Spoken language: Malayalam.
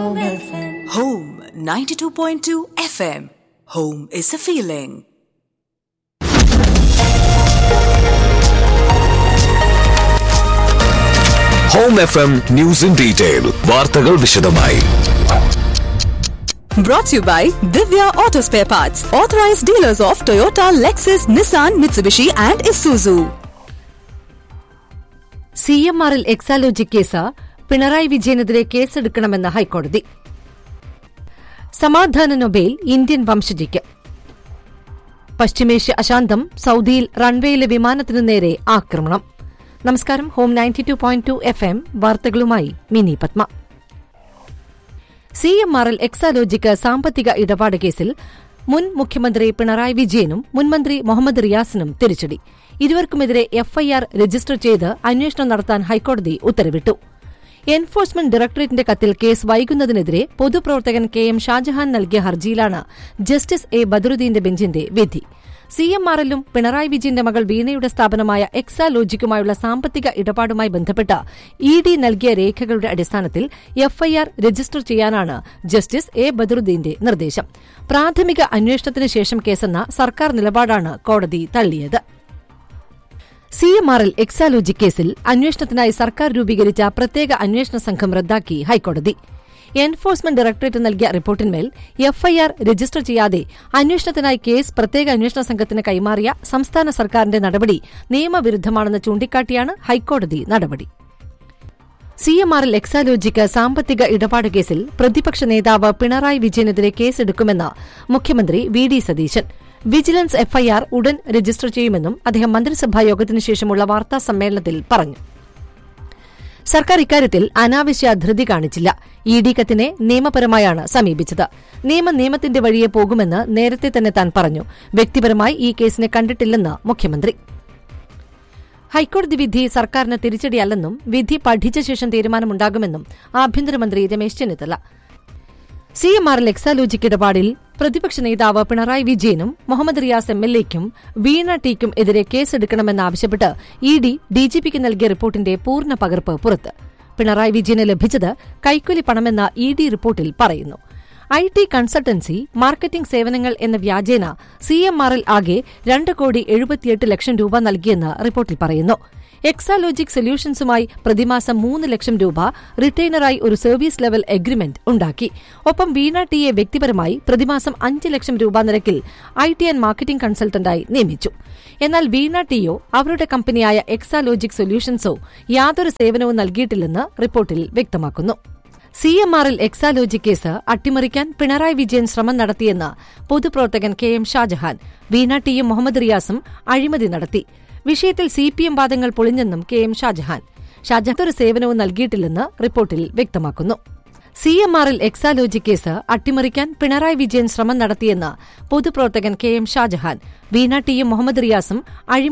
Home FM. Home 92.2 FM. Home is a feeling. Home F M news in detail വാർത്തകൾ വിശദമായി Brought to you by Divya Auto Spare Parts, authorized dealers of Toyota, Lexus, Nissan, Mitsubishi, and Isuzu. C M ആറിൽ എക്സാലോജി കേസ് പിണറായി വിജയനെതിരെ കേസെടുക്കണമെന്ന് ഹൈക്കോടതി സമാധാന നൊബേൽ ഇന്ത്യൻ വംശജിക്ക് പശ്ചിമേഷ്യ അശാന്തം സൌദിയിൽ റൺവേയിലെ വിമാനത്തിനു നേരെ ആക്രമണം നമസ്കാരം Home ninety two point two FM എം വാർത്തകളുമായി മിനി പത്മ സി എം ആറിൽ എക്സാലോജിക്ക് സാമ്പത്തിക ഇടപാട് കേസിൽ മുൻ മുഖ്യമന്ത്രി പിണറായി വിജയനും മുൻമന്ത്രി മുഹമ്മദ് റിയാസിനും തിരിച്ചടി ഇരുവർക്കുമെതിരെ എഫ്ഐആർ രജിസ്റ്റർ ചെയ്ത് അന്വേഷണം നടത്താൻ ഹൈക്കോടതി ഉത്തരവിട്ടു എൻഫോഴ്സ്മെന്റ് ഡയറക്ടറേറ്റിന്റെ കത്തിൽ കേസ് വൈകുന്നതിനെതിരെ പൊതുപ്രവർത്തകൻ കെ എം ഷാജഹാൻ നൽകിയ ഹർജിയിലാണ് ജസ്റ്റിസ് എ ബദറുദ്ദീന്റെ ബെഞ്ചിന്റെ വിധി സി എം ആർ എല്ലും പിണറായി വിജയന്റെ മകൾ വീണയുടെ സ്ഥാപനമായ എക്സാലോജിക്കുമായുള്ള സാമ്പത്തിക ഇടപാടുമായി ബന്ധപ്പെട്ട് ഇ ഡി നൽകിയ രേഖകളുടെ അടിസ്ഥാനത്തിൽ എഫ്ഐആർ രജിസ്റ്റർ ചെയ്യാനാണ് ജസ്റ്റിസ് എ ബദറുദ്ദീന്റെ നിർദ്ദേശം പ്രാഥമിക അന്വേഷണത്തിന് ശേഷം കേസെന്ന സർക്കാർ നിലപാടാണ് കോടതി തള്ളിയത് സി എം ആറിൽ എക്സാലോജി കേസിൽ അന്വേഷണത്തിനായി സർക്കാർ രൂപീകരിച്ച പ്രത്യേക അന്വേഷണ സംഘം റദ്ദാക്കി ഹൈക്കോടതി എൻഫോഴ്സ്മെന്റ് ഡയറക്ടറേറ്റ് നൽകിയ റിപ്പോർട്ടിന്മേൽ എഫ്ഐആർ രജിസ്റ്റർ ചെയ്യാതെ അന്വേഷണത്തിനായി കേസ് പ്രത്യേക അന്വേഷണ സംഘത്തിന് കൈമാറിയ സംസ്ഥാന സർക്കാരിന്റെ നടപടി നിയമവിരുദ്ധമാണെന്ന് ചൂണ്ടിക്കാട്ടിയാണ് ഹൈക്കോടതി നടപടി സി എം ആറിൽ എക്സാലോജിക്ക് സാമ്പത്തിക ഇടപാട് കേസിൽ പ്രതിപക്ഷ നേതാവ് പിണറായി വിജയനെതിരെ കേസെടുക്കുമെന്ന് മുഖ്യമന്ത്രി V D Satheesan vigilance FIR ഉടൻ രജിസ്റ്റർ ചെയ്യുമെന്നും അദ്ദേഹം മന്ത്രിസഭാ യോഗത്തിനു ശേഷമുള്ള വാർത്താ സമ്മേളനത്തിൽ പറഞ്ഞു സർക്കാർ ഇക്കാര്യത്തിൽ അനാവശ്യ ധൃതി കാണിച്ചില്ല ഇ ഡി കത്തിനെ നിയമപരമായാണ് സമീപിച്ചത് നിയമം നിയമത്തിന്റെ വഴിയെ പോകുമെന്ന് നേരത്തെ തന്നെ താൻ പറഞ്ഞു വ്യക്തിപരമായി ഈ കേസിനെ കണ്ടിട്ടില്ലെന്ന് മുഖ്യമന്ത്രി ഹൈക്കോടതി വിധി സർക്കാരിന് തിരിച്ചടിയല്ലെന്നും വിധി പഠിച്ച ശേഷം തീരുമാനമുണ്ടാകുമെന്നും ആഭ്യന്തരമന്ത്രി രമേശ് ചെന്നിത്തല സി എം ആറിൽ എക്സാലോജിക് ഇടപാടിൽ പ്രതിപക്ഷ നേതാവ് പിണറായി വിജയനും മുഹമ്മദ് റിയാസ് എം എൽ എക്കും വീണ ടിക്കും എതിരെ കേസെടുക്കണമെന്നാവശ്യപ്പെട്ട് ഇ ഡി ഡിജിപിക്ക് നൽകിയ റിപ്പോർട്ടിന്റെ പൂർണ്ണ പകർപ്പ് പുറത്ത് പിണറായി വിജയന് ലഭിച്ചത് കൈക്കൂലി പണമെന്ന ഇ ഡി റിപ്പോർട്ടിൽ പറയുന്നു ഐ ടി കൺസൾട്ടൻസി മാർക്കറ്റിംഗ് സേവനങ്ങൾ എന്ന വ്യാജേന സി എം ആറിൽ ആകെ രണ്ട് കോടി എഴുപത്തിയെട്ട് ലക്ഷം രൂപ നൽകിയെന്ന് റിപ്പോർട്ടിൽ പറയുന്നു എക്സാലോജിക് സൊല്യൂഷൻസുമായി പ്രതിമാസം മൂന്ന് ലക്ഷം രൂപ റിട്ടൈനറായി ഒരു സർവീസ് ലെവൽ എഗ്രിമെന്റ് ഉണ്ടാക്കി ഒപ്പം വീണ ടിയെ വ്യക്തിപരമായി പ്രതിമാസം അഞ്ച് ലക്ഷം രൂപ നിരക്കിൽ ഐ ടി ആൻഡ് മാർക്കറ്റിംഗ് കൺസൾട്ടന്റായി നിയമിച്ചു എന്നാൽ വീണ ടിയോ അവരുടെ കമ്പനിയായ എക്സാലോജിക് സൊല്യൂഷൻസോ യാതൊരു സേവനവും നൽകിയിട്ടില്ലെന്ന് റിപ്പോർട്ടിൽ വ്യക്തമാക്കുന്നു സി എം ആറിൽ എക്സാലോജി കേസ് അട്ടിമറിക്കാൻ പിണറായി വിജയൻ ശ്രമം നടത്തിയെന്ന് പൊതുപ്രവർത്തകൻ കെ എം ഷാജഹാൻ വീണ ടിയും മുഹമ്മദ് റിയാസും അഴിമതി നടത്തി വിഷയത്തിൽ സി പി എം വാദങ്ങൾ പൊളിഞ്ഞെന്നും കെ എം ഷാജഹാൻ ഷാജഹാൻ ഒരു സേവനവും നൽകിയിട്ടില്ലെന്ന് റിപ്പോർട്ടിൽ വ്യക്തമാക്കുന്നു സി എം ആറിൽ എക്സാലോജി കേസ് അട്ടിമറിക്കാൻ പിണറായി വിജയൻ ശ്രമം നടത്തിയെന്ന് പൊതുപ്രവർത്തകൻ കെ എം ഷാജഹാൻ വീണ ടിയും മുഹമ്മദ് റിയാസും അഴിമതി